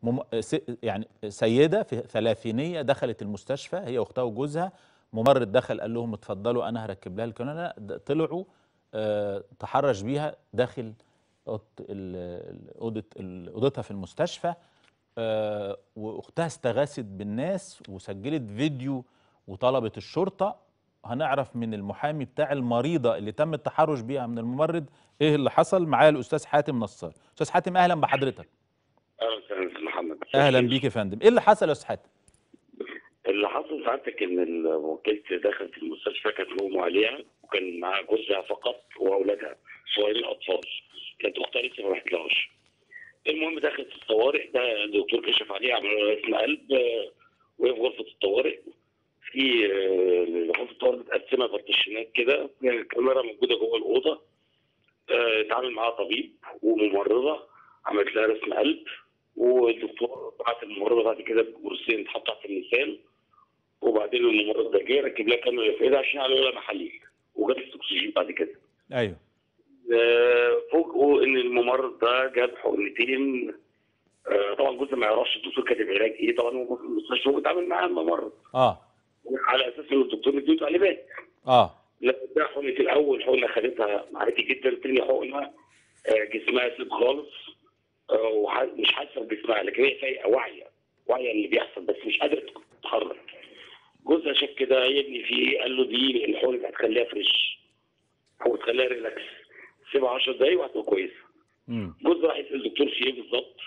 مم... س... يعني سيده في ثلاثينيه دخلت المستشفى هي واختها وجوزها ممرض دخل قال لهم اتفضلوا انا هركب لها الكانولا د- طلعوا آه تحرش بيها داخل أوضة ال- ال- اوضه ال- اوضتها في المستشفى آه واختها استغاثت بالناس وسجلت فيديو وطلبت الشرطه هنعرف من المحامي بتاع المريضه اللي تم التحرش بيها من الممرض ايه اللي حصل معايا الاستاذ حاتم نصار استاذ حاتم اهلا بحضرتك اهلا وسهلا استاذ محمد اهلا بيك يا فندم ايه اللي حصل يا استاذ حاتم اللي حصل سعادتك ان ال- وكيلتي دخلت المستشفى كانت مغمى عليها وكان معاها جوزها فقط واولادها صغيرين اطفال كانت اختها لسه ما رحتلهاش المهم دخلت الطوارئ ده الدكتور كشف عليها عمل لها اسم قلب آه، وهي في غرفه الطوارئ في آه، غرفه الطوارئ متقسمه بارتيشنات كده يعني الكاميرا موجوده جوه الاوضه آه، اتعامل معاها طبيب وممرضه عملت لها رسم قلب والدكتور بعت الممرضه بعد كده بكرسيين اتحط تحت اللسان وبعدين الممرض ده جه ركب لها كاميرا في ايدها عشان يعملوا لها محاليل وجابت اكسجين بعد كده ايوه آه، فوجئوا ان الممرض ده جاب حقنتين آه، طبعا جوزها ما يعرفش الدكتور كاتب علاج ايه طبعا هو في المستشفى هو بيتعامل معاه الممرض اه على اساس ان الدكتور مديله تعليمات اه لا ده حقنه الاول حقنه خدتها عادي جدا تاني حقنه آه، جسمها سيب خالص آه، وح- مش حاسه بجسمها لكن هي فايقه واعيه واعيه اللي بيحصل بس مش قادره تتحرك جوزها شاف كده يا ابني في إيه؟ قال له دي الحقنه دي هتخليها فريش او تخليها ريلاكس سيبها 10 دقايق وهتبقى كويسه امم جوزها راح يسال الدكتور في ايه بالظبط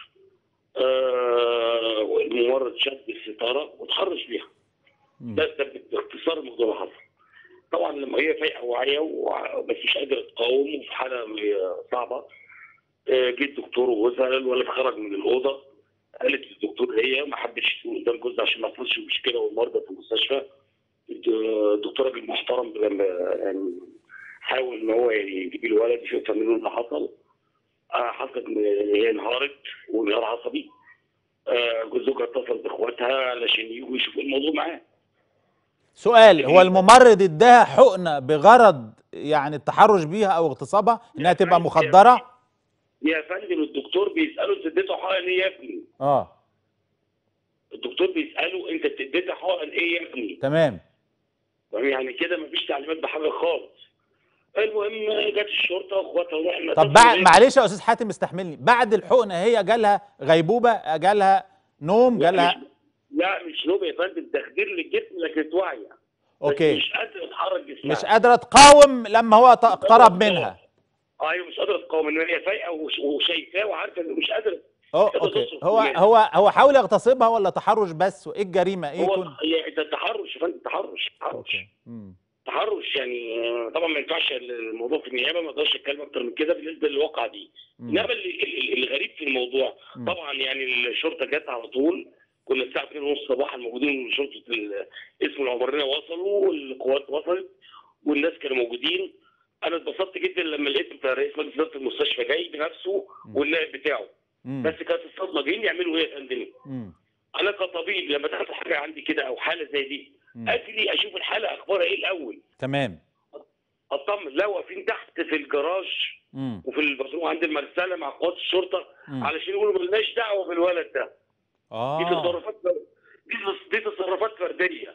آه الممرض شد الستاره وتحرش بيها مم. ده ده باختصار الموضوع اللي حصل طبعا لما هي فايقه واعيه وع- بس مش قادره تقاوم وفي حاله م- صعبه آه، جه الدكتور وجوزها الولد خرج من الاوضه قالت للدكتور هي ما حبتش تقول قدام جوزها عشان ما تحصلش مشكله والمرضى في المستشفى الد- الدكتور راجل محترم لما يعني حاول ان هو يجيب الولد يشوف منه اللي حصل آه، حصلت ان هي انهارت وانهيار عصبي آه، جوز زوجها اتصل باخواتها علشان يجوا يشوفوا الموضوع معاه سؤال هو الممرض اداها حقنه بغرض يعني التحرش بيها او اغتصابها انها تبقى مخدره يا فندم الدكتور بيساله انت اديته حقن ايه يا ابني؟ اه الدكتور بيساله انت اديته حقن ايه يا ابني؟ تمام يعني كده مفيش تعليمات بحاجه خالص. المهم جت الشرطه واخواتها ورحنا طب بعد معلش يا استاذ حاتم استحملني بعد الحقنه هي جالها غيبوبه جالها نوم جالها لا مش نوم يا فندم تخدير للجسم لكن واعيه بس اوكي مش قادره تتحرك جسمها مش قادره تقاوم لما هو ت- اقترب منها ايوه مش قادره تقاوم ان هي فايقه وش- وشايفاه وعارفه انه مش قادره أو كده اوكي تصرف هو يعني. هو هو حاول يغتصبها ولا تحرش بس وايه الجريمه ايه هو يكون هي ده تحرش يا فندم تحرش تحرش اوكي مم. تحرش يعني آه، طبعا ما ينفعش الموضوع في النيابه ما اقدرش اتكلم اكتر من كده بالنسبه للواقعه دي مم. انما اللي- اللي- الغريب في الموضوع مم. طبعا يعني الشرطه جت على طول كنا الساعه 2:30 صباحا موجودين شرطه ال- اسم العمرانيه وصلوا والقوات وصلت والناس كانوا موجودين انا اتبسطت جدا لما لقيت بتاع رئيس مجلس اداره المستشفى جاي بنفسه مم. والنائب بتاعه مم. بس كانت الصدمه جايين يعملوا ايه يا فندم؟ مم. انا كطبيب لما تحصل حاجه عندي كده او حاله زي دي مم. اجري اشوف الحاله اخبارها ايه الاول تمام اطمن لا واقفين تحت في الجراج مم. وفي الباتروم عند المرسله مع قوات الشرطه مم. علشان يقولوا ملناش دعوه بالولد ده دي اه تصرفات دي تص- دي تصرفات فرديه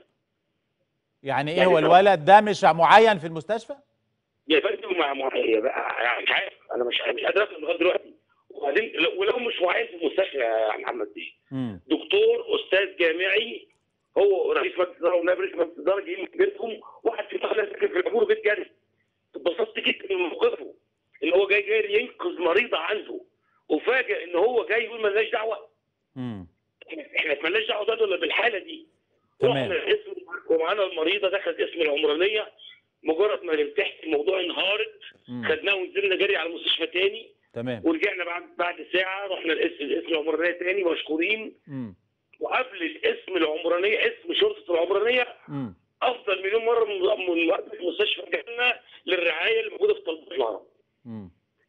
يعني ايه يعني هو طب- الولد ده مش معين في المستشفى يا فندم مع مع هي بقى يعني مش عارف انا مش مش قادر افهم لغايه دلوقتي وبعدين لو- ولو مش معين في المستشفى يا محمد بيه مم. دكتور استاذ جامعي هو رئيس مجلس الاداره ونائب رئيس مجلس الاداره جايين من بيتهم واحد في محل ساكن في العبور بيت جاري اتبسطت جدا من موقفه ان هو جاي جاي ينقذ مريضه عنده وفاجئ ان هو جاي يقول مالناش دعوه مم. احنا مالناش دعوه ده ولا بالحاله دي تمام. رحنا الاسم ومعانا المريضه دخلت اسم العمرانيه مجرد ما ارتحت الموضوع انهارت مم. خدناه ونزلنا جري على المستشفى تاني تمام ورجعنا بعد بعد ساعه رحنا الاسم الاسم العمرانيه تاني مشكورين مم. وقبل الاسم العمرانيه اسم شرطه العمرانيه مم. افضل مليون مره من من مقابله المستشفى جالنا للرعايه اللي موجوده في طلبات الهرم مم.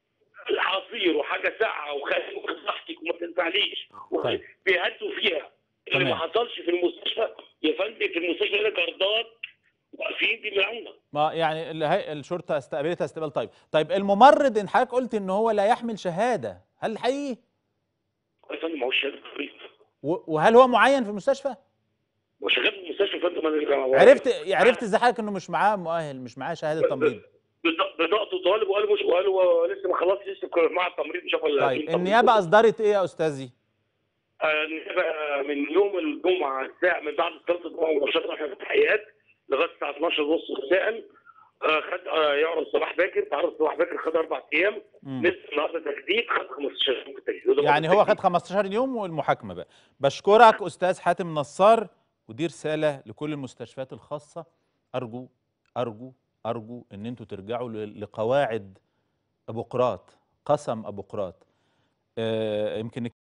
العصير وحاجه ساقعه وخلي صحتك وما تنفعليش طيب. بيهدوا فيها اللي تمام. ما حصلش في المستشفى يا فندم في المستشفى هنا جردات واقفين بيمنعونا ما يعني الهي... الشرطه استقبلتها استقبال طيب طيب الممرض ان حضرتك قلت ان هو لا يحمل شهاده هل حقيقي يا فندم ما هو شهاده تمريض و- وهل هو معين في المستشفى وشغال في المستشفى فانت ما عرفت عرفت ازاي حضرتك انه مش معاه مؤهل مش معاه شهاده تمريض بط- بطاقته طالب وقال مش وقال هو لسه ما خلصش لسه كان مع التمريض مش عارف ولا طيب تمريض. النيابه اصدرت ايه يا استاذي آه، النيابه من يوم الجمعه الساعه من بعد صلاه الجمعه مباشره احنا في التحقيقات لغايه الساعه 12 ونص مساء آه، خد آه، يعرض صباح باكر تعرض صباح باكر خد اربع ايام مم. لسه النهارده تجديد خد 15 يوم في التجديد وده يعني برضه هو خد تجديد. 15 يوم والمحاكمه بقى بشكرك استاذ حاتم نصار ودي رساله لكل المستشفيات الخاصه ارجو ارجو ارجو ان انتوا ترجعوا ل- لقواعد ابو قراط قسم ابو قراط آه، يمكن